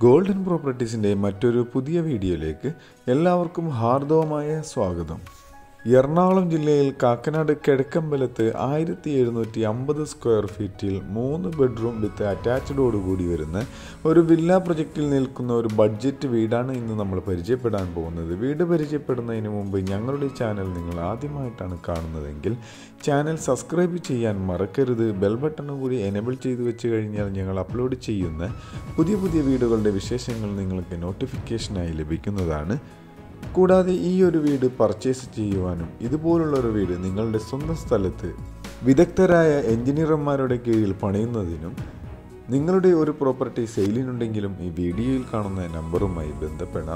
golden പ്രോപ്പർട്ടീസിൻ്റെ മറ്റൊരു പുതിയ വീഡിയോയിലേക്ക് എല്ലാവർക്കും ഹാർദവമായ സ്വാഗതം എറണാകുളം ജില്ലയിൽ കാക്കനാട് കിഴക്കമ്പലത്ത് ആയിരത്തി എഴുന്നൂറ്റി അമ്പത് സ്ക്വയർ ഫീറ്റിൽ മൂന്ന് ബെഡ്റൂം വിത്ത് അറ്റാച്ച്ഡോട് കൂടി വരുന്ന ഒരു വില്ല പ്രൊജക്റ്റിൽ നിൽക്കുന്ന ഒരു ബഡ്ജറ്റ് വീടാണ് ഇന്ന് നമ്മൾ പരിചയപ്പെടാൻ പോകുന്നത് വീട് പരിചയപ്പെടുന്നതിന് മുമ്പ് ഞങ്ങളുടെ ചാനൽ നിങ്ങൾ ആദ്യമായിട്ടാണ് കാണുന്നതെങ്കിൽ ചാനൽ സബ്സ്ക്രൈബ് ചെയ്യാൻ മറക്കരുത് ബെൽ ബട്ടണും കൂടി എനേബിൾ ചെയ്തു വെച്ച് കഴിഞ്ഞാൽ ഞങ്ങൾ അപ്ലോഡ് ചെയ്യുന്ന പുതിയ പുതിയ വീടുകളുടെ വിശേഷങ്ങൾ നിങ്ങൾക്ക് നോട്ടിഫിക്കേഷനായി ലഭിക്കുന്നതാണ് കൂടാതെ ഈ ഒരു വീട് പർച്ചേസ് ചെയ്യുവാനും ഇതുപോലുള്ള ഒരു വീട് നിങ്ങളുടെ സ്വന്തം സ്ഥലത്ത് വിദഗ്ധരായ എഞ്ചിനീയർമാരുടെ കീഴിൽ പണിയുന്നതിനും നിങ്ങളുടെ ഒരു പ്രോപ്പർട്ടി സെയിലിനുണ്ടെങ്കിലും ഈ വീഡിയോയിൽ കാണുന്ന നമ്പറുമായി ബന്ധപ്പെടാം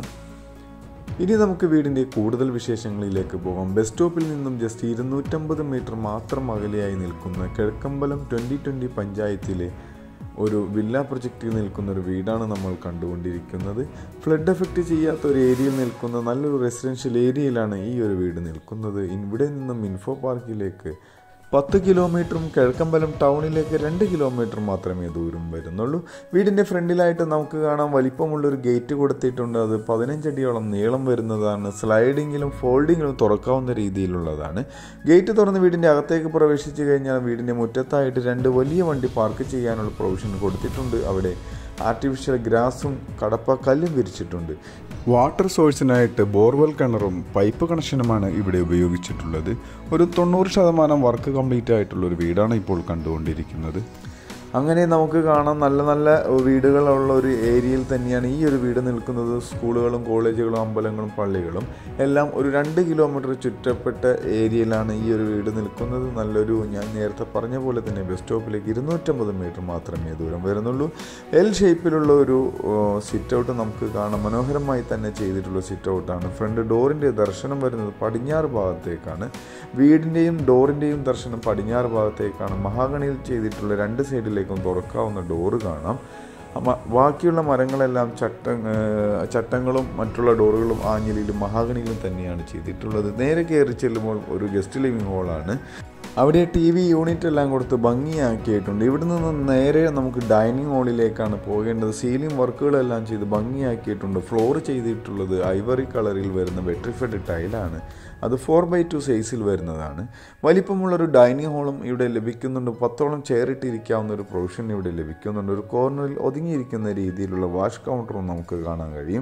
ഇനി നമുക്ക് വീടിൻ്റെ കൂടുതൽ വിശേഷങ്ങളിലേക്ക് പോകാം ബസ് സ്റ്റോപ്പിൽ നിന്നും ജസ്റ്റ് ഇരുന്നൂറ്റമ്പത് മീറ്റർ മാത്രം അകലെയായി നിൽക്കുന്ന കിഴക്കമ്പലം ട്വൻ്റി ട്വൻ്റി പഞ്ചായത്തിലെ ഒരു വില്ല പ്രൊജക്റ്റിൽ നിൽക്കുന്ന ഒരു വീടാണ് നമ്മൾ കണ്ടുകൊണ്ടിരിക്കുന്നത് ഫ്ലഡ് എഫക്റ്റ് ചെയ്യാത്ത ഒരു ഏരിയയിൽ നിൽക്കുന്ന നല്ലൊരു റെസിഡൻഷ്യൽ ഏരിയയിലാണ് ഈ ഒരു വീട് നിൽക്കുന്നത് ഇവിടെ നിന്നും ഇൻഫോ പാർക്കിലേക്ക് പത്ത് കിലോമീറ്ററും കിഴക്കമ്പലം ടൗണിലേക്ക് രണ്ട് കിലോമീറ്റർ മാത്രമേ ദൂരം വരുന്നുള്ളൂ വീടിൻ്റെ ഫ്രണ്ടിലായിട്ട് നമുക്ക് കാണാൻ വലിപ്പമുള്ളൊരു ഗേറ്റ് കൊടുത്തിട്ടുണ്ട് അത് പതിനഞ്ചടിയോളം നീളം വരുന്നതാണ് സ്ലൈഡിങ്ങിലും ഫോൾഡിങ്ങിലും തുറക്കാവുന്ന രീതിയിലുള്ളതാണ് ഗേറ്റ് തുറന്ന് വീടിൻ്റെ അകത്തേക്ക് പ്രവേശിച്ചു കഴിഞ്ഞാൽ വീടിൻ്റെ മുറ്റത്തായിട്ട് രണ്ട് വലിയ വണ്ടി പാർക്ക് ചെയ്യാനുള്ള പ്രൊവിഷൻ കൊടുത്തിട്ടുണ്ട് അവിടെ ആർട്ടിഫിഷ്യൽ ഗ്രാസും കടപ്പ കല്ലും വിരിച്ചിട്ടുണ്ട് വാട്ടർ സോഴ്സിനായിട്ട് ബോർവെൽ കിണറും പൈപ്പ് കണക്ഷനുമാണ് ഇവിടെ ഉപയോഗിച്ചിട്ടുള്ളത് ഒരു തൊണ്ണൂറ് ശതമാനം വർക്ക് കംപ്ലീറ്റ് ആയിട്ടുള്ള ഒരു വീടാണ് ഇപ്പോൾ കണ്ടുകൊണ്ടിരിക്കുന്നത് അങ്ങനെ നമുക്ക് കാണാം നല്ല നല്ല വീടുകളുള്ള ഒരു ഏരിയയിൽ തന്നെയാണ് ഈ ഒരു വീട് നിൽക്കുന്നത് സ്കൂളുകളും കോളേജുകളും അമ്പലങ്ങളും പള്ളികളും എല്ലാം ഒരു രണ്ട് കിലോമീറ്റർ ചുറ്റപ്പെട്ട ഏരിയയിലാണ് ഈ ഒരു വീട് നിൽക്കുന്നത് നല്ലൊരു ഞാൻ നേരത്തെ പറഞ്ഞ പോലെ തന്നെ ബസ് സ്റ്റോപ്പിലേക്ക് ഇരുന്നൂറ്റമ്പത് മീറ്റർ മാത്രമേ ദൂരം വരുന്നുള്ളൂ എൽ ഷേപ്പിലുള്ള ഒരു സിറ്റ് ഔട്ട് നമുക്ക് കാണാം മനോഹരമായി തന്നെ ചെയ്തിട്ടുള്ള സിറ്റ് ഔട്ടാണ് ഫ്രണ്ട് ഡോറിൻ്റെ ദർശനം വരുന്നത് പടിഞ്ഞാറ് ഭാഗത്തേക്കാണ് വീടിൻ്റെയും ഡോറിൻ്റെയും ദർശനം പടിഞ്ഞാറ് ഭാഗത്തേക്കാണ് മഹാഗണിയിൽ ചെയ്തിട്ടുള്ള രണ്ട് സൈഡിൽ സൈഡിലേക്കും തുറക്കാവുന്ന ഡോറ് കാണാം ബാക്കിയുള്ള മരങ്ങളെല്ലാം ചട്ട ചട്ടങ്ങളും മറ്റുള്ള ഡോറുകളും ആഞ്ഞിലിയിലും മഹാഗണിയിലും തന്നെയാണ് ചെയ്തിട്ടുള്ളത് നേരെ കയറി ചെല്ലുമ്പോൾ ഒരു ഗസ്റ്റ് ലിവിംഗ് ഹോളാണ് അവിടെ ടി വി യൂണിറ്റ് എല്ലാം കൊടുത്ത് ഭംഗിയാക്കിയിട്ടുണ്ട് ഇവിടെ നിന്ന് നേരെ നമുക്ക് ഡൈനിങ് ഹാളിലേക്കാണ് പോകേണ്ടത് സീലിംഗ് വർക്കുകളെല്ലാം ചെയ്ത് ഭംഗിയാക്കിയിട്ടുണ്ട് ഫ്ലോർ ചെയ്തിട്ടുള്ളത് ഐവറി കളറിൽ വരുന്ന വെട്രിഫൈഡ് ടൈലാണ് അത് ഫോർ ബൈ ടു സൈസിൽ വരുന്നതാണ് വലിപ്പമുള്ളൊരു ഡൈനിങ് ഹാളും ഇവിടെ ലഭിക്കുന്നുണ്ട് പത്തോളം ചെയർ ഇട്ടിരിക്കാവുന്ന ഒരു പ്രൊവിഷൻ ഇവിടെ ലഭിക്കുന്നുണ്ട് ഒരു കോർണറിൽ ഒതുങ്ങിയിരിക്കുന്ന രീതിയിലുള്ള വാഷ് കൗണ്ടറും നമുക്ക് കാണാൻ കഴിയും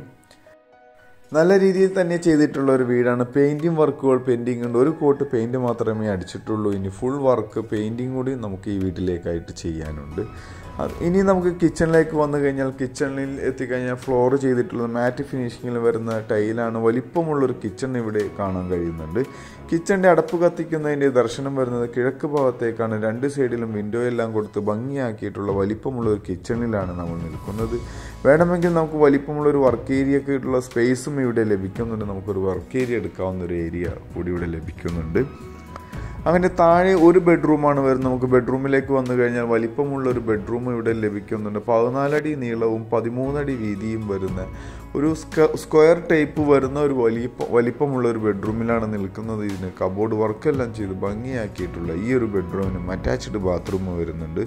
നല്ല രീതിയിൽ തന്നെ ചെയ്തിട്ടുള്ള ഒരു വീടാണ് പെയിൻറ്റിങ് വർക്കുകൾ പെയിൻറ്റിംഗ് ഉണ്ട് ഒരു കോട്ട് പെയിൻറ്റ് മാത്രമേ അടിച്ചിട്ടുള്ളൂ ഇനി ഫുൾ വർക്ക് പെയിൻറ്റിങ് കൂടി നമുക്ക് ഈ വീട്ടിലേക്കായിട്ട് ചെയ്യാനുണ്ട് ഇനി നമുക്ക് കിച്ചണിലേക്ക് വന്നു കഴിഞ്ഞാൽ കിച്ചണിൽ എത്തിക്കഴിഞ്ഞാൽ ഫ്ലോർ ചെയ്തിട്ടുള്ളത് മാറ്റ് ഫിനിഷിങ്ങിൽ വരുന്ന ടൈലാണ് വലിപ്പമുള്ളൊരു കിച്ചൺ ഇവിടെ കാണാൻ കഴിയുന്നുണ്ട് കിച്ചണിൻ്റെ അടപ്പ് കത്തിക്കുന്നതിൻ്റെ ദർശനം വരുന്നത് കിഴക്ക് ഭാഗത്തേക്കാണ് രണ്ട് സൈഡിലും വിൻഡോ എല്ലാം കൊടുത്ത് ഭംഗിയാക്കിയിട്ടുള്ള വലിപ്പമുള്ള ഒരു കിച്ചണിലാണ് നമ്മൾ നിൽക്കുന്നത് വേണമെങ്കിൽ നമുക്ക് വലിപ്പമുള്ള ഒരു വർക്ക് ഏരിയ ഒക്കെ ആയിട്ടുള്ള സ്പേസും ഇവിടെ ലഭിക്കുന്നുണ്ട് നമുക്കൊരു വർക്ക് ഏരിയ എടുക്കാവുന്ന ഒരു ഏരിയ കൂടി ഇവിടെ ലഭിക്കുന്നുണ്ട് അങ്ങനെ താഴെ ഒരു ബെഡ്റൂമാണ് വരുന്നത് നമുക്ക് ബെഡ്റൂമിലേക്ക് വന്നു കഴിഞ്ഞാൽ വലിപ്പമുള്ള ഒരു ബെഡ്റൂം ഇവിടെ ലഭിക്കുന്നുണ്ട് പതിനാലടി നീളവും പതിമൂന്നടി വീതിയും വരുന്ന ഒരു സ്ക്വയർ ടൈപ്പ് വരുന്ന ഒരു വലിപ്പ വലിപ്പമുള്ള ഒരു ബെഡ്റൂമിലാണ് നിൽക്കുന്നത് ഇതിന് കബോർഡ് വർക്കെല്ലാം ചെയ്ത് ഭംഗിയാക്കിയിട്ടുള്ള ഈ ഒരു ബെഡ്റൂമിനും അറ്റാച്ച്ഡ് ബാത്റൂം വരുന്നുണ്ട്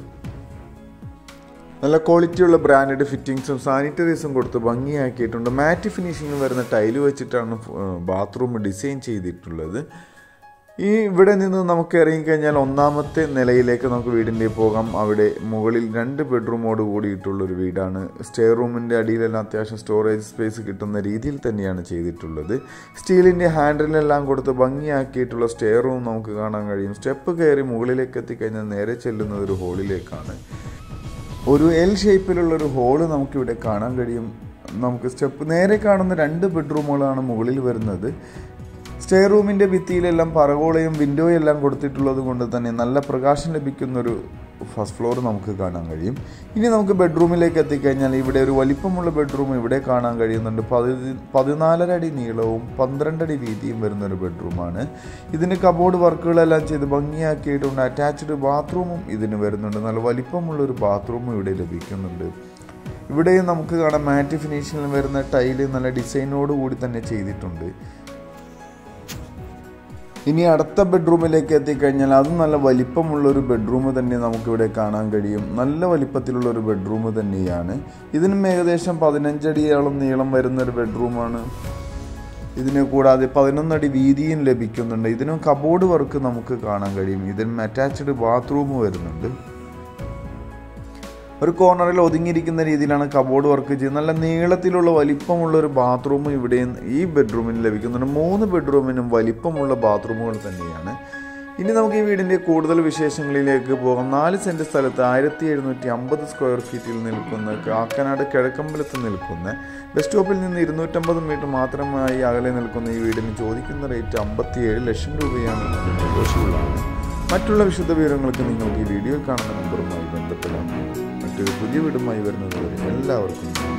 നല്ല ക്വാളിറ്റിയുള്ള ബ്രാൻഡഡ് ഫിറ്റിങ്സും സാനിറ്ററീസും കൊടുത്ത് ഭംഗിയാക്കിയിട്ടുണ്ട് മാറ്റ് ഫിനിഷിംഗ് വരുന്ന ടൈല് വെച്ചിട്ടാണ് ബാത്റൂം ഡിസൈൻ ചെയ്തിട്ടുള്ളത് ഈ ഇവിടെ നിന്ന് നമുക്ക് ഇറങ്ങിക്കഴിഞ്ഞാൽ ഒന്നാമത്തെ നിലയിലേക്ക് നമുക്ക് വീടിൻ്റെ പോകാം അവിടെ മുകളിൽ രണ്ട് ബെഡ്റൂമോട് കൂടിയിട്ടുള്ള ഒരു വീടാണ് സ്റ്റെയർ റൂമിൻ്റെ അടിയിലെല്ലാം അത്യാവശ്യം സ്റ്റോറേജ് സ്പേസ് കിട്ടുന്ന രീതിയിൽ തന്നെയാണ് ചെയ്തിട്ടുള്ളത് സ്റ്റീലിൻ്റെ ഹാൻഡിലെല്ലാം കൊടുത്ത് ഭംഗിയാക്കിയിട്ടുള്ള സ്റ്റെയർ റൂം നമുക്ക് കാണാൻ കഴിയും സ്റ്റെപ്പ് കയറി മുകളിലേക്ക് എത്തിക്കഴിഞ്ഞാൽ നേരെ ചെല്ലുന്നത് ഒരു ഹോളിലേക്കാണ് ഒരു എൽ ഷേപ്പിലുള്ള ഒരു ഹോള് നമുക്കിവിടെ കാണാൻ കഴിയും നമുക്ക് സ്റ്റെപ്പ് നേരെ കാണുന്ന രണ്ട് ബെഡ്റൂമുകളാണ് മുകളിൽ വരുന്നത് സ്റ്റെയർ റൂമിൻ്റെ ഭിത്തിയിലെല്ലാം പറകോളയും വിൻഡോയും എല്ലാം കൊടുത്തിട്ടുള്ളത് കൊണ്ട് തന്നെ നല്ല പ്രകാശം ലഭിക്കുന്ന ഒരു ഫസ്റ്റ് ഫ്ലോർ നമുക്ക് കാണാൻ കഴിയും ഇനി നമുക്ക് ബെഡ്റൂമിലേക്ക് എത്തിക്കഴിഞ്ഞാൽ ഇവിടെ ഒരു വലിപ്പമുള്ള ബെഡ്റൂം ഇവിടെ കാണാൻ കഴിയുന്നുണ്ട് പതി പതിനാലര അടി നീളവും പന്ത്രണ്ടടി വീതിയും വരുന്ന ഒരു ബെഡ്റൂമാണ് ഇതിന് കബോർഡ് വർക്കുകളെല്ലാം ചെയ്ത് ഭംഗിയാക്കിയിട്ടുണ്ട് അറ്റാച്ച്ഡ് ബാത്റൂമും ഇതിന് വരുന്നുണ്ട് നല്ല വലിപ്പമുള്ള ഒരു ബാത്റൂമും ഇവിടെ ലഭിക്കുന്നുണ്ട് ഇവിടെയും നമുക്ക് കാണാം മാറ്റ് ഫിനിഷിങ്ങിൽ വരുന്ന ടൈല് നല്ല ഡിസൈനോട് കൂടി തന്നെ ചെയ്തിട്ടുണ്ട് ഇനി അടുത്ത ബെഡ്റൂമിലേക്ക് എത്തിക്കഴിഞ്ഞാൽ അതും നല്ല വലിപ്പമുള്ള ഒരു ബെഡ്റൂം തന്നെ നമുക്കിവിടെ കാണാൻ കഴിയും നല്ല വലിപ്പത്തിലുള്ള ഒരു ബെഡ്റൂം തന്നെയാണ് ഇതിനും ഏകദേശം പതിനഞ്ചടിയോളം നീളം വരുന്ന ഒരു ബെഡ്റൂമാണ് ഇതിന് കൂടാതെ പതിനൊന്നടി വീതിയും ലഭിക്കുന്നുണ്ട് ഇതിനും കബോർഡ് വർക്ക് നമുക്ക് കാണാൻ കഴിയും ഇതിനും അറ്റാച്ച്ഡ് ബാത്റൂം വരുന്നുണ്ട് ഒരു കോർണറിൽ ഒതുങ്ങിയിരിക്കുന്ന രീതിയിലാണ് കബോർഡ് വർക്ക് ചെയ്യുന്നത് നല്ല നീളത്തിലുള്ള വലിപ്പമുള്ള ഒരു ബാത്റൂം ഇവിടെ ഈ ബെഡ്റൂമിന് ലഭിക്കുന്നുണ്ട് മൂന്ന് ബെഡ്റൂമിനും വലിപ്പമുള്ള ബാത്റൂമുകൾ തന്നെയാണ് ഇനി നമുക്ക് ഈ വീടിൻ്റെ കൂടുതൽ വിശേഷങ്ങളിലേക്ക് പോകാം നാല് സെൻറ്റ് സ്ഥലത്ത് ആയിരത്തി എഴുന്നൂറ്റി അമ്പത് സ്ക്വയർ ഫീറ്റിൽ നിൽക്കുന്ന കാക്കനാട് കിഴക്കമ്പലത്ത് നിൽക്കുന്ന ബസ് സ്റ്റോപ്പിൽ നിന്ന് ഇരുന്നൂറ്റമ്പത് മീറ്റർ മാത്രമായി അകലെ നിൽക്കുന്ന ഈ വീടിന് ചോദിക്കുന്ന റേറ്റ് അമ്പത്തിയേഴ് ലക്ഷം രൂപയാണ് നെഗോഷ്യബിളാണ് മറ്റുള്ള വിശദ വിവരങ്ങൾക്ക് നിങ്ങൾക്ക് ഈ വീഡിയോയിൽ കാണുന്ന നമ്പറുമായി ബന്ധപ്പെടാം മറ്റൊരു പുതിയ വീടുമായി വരുന്നത് വരെ എല്ലാവർക്കും നന്ദി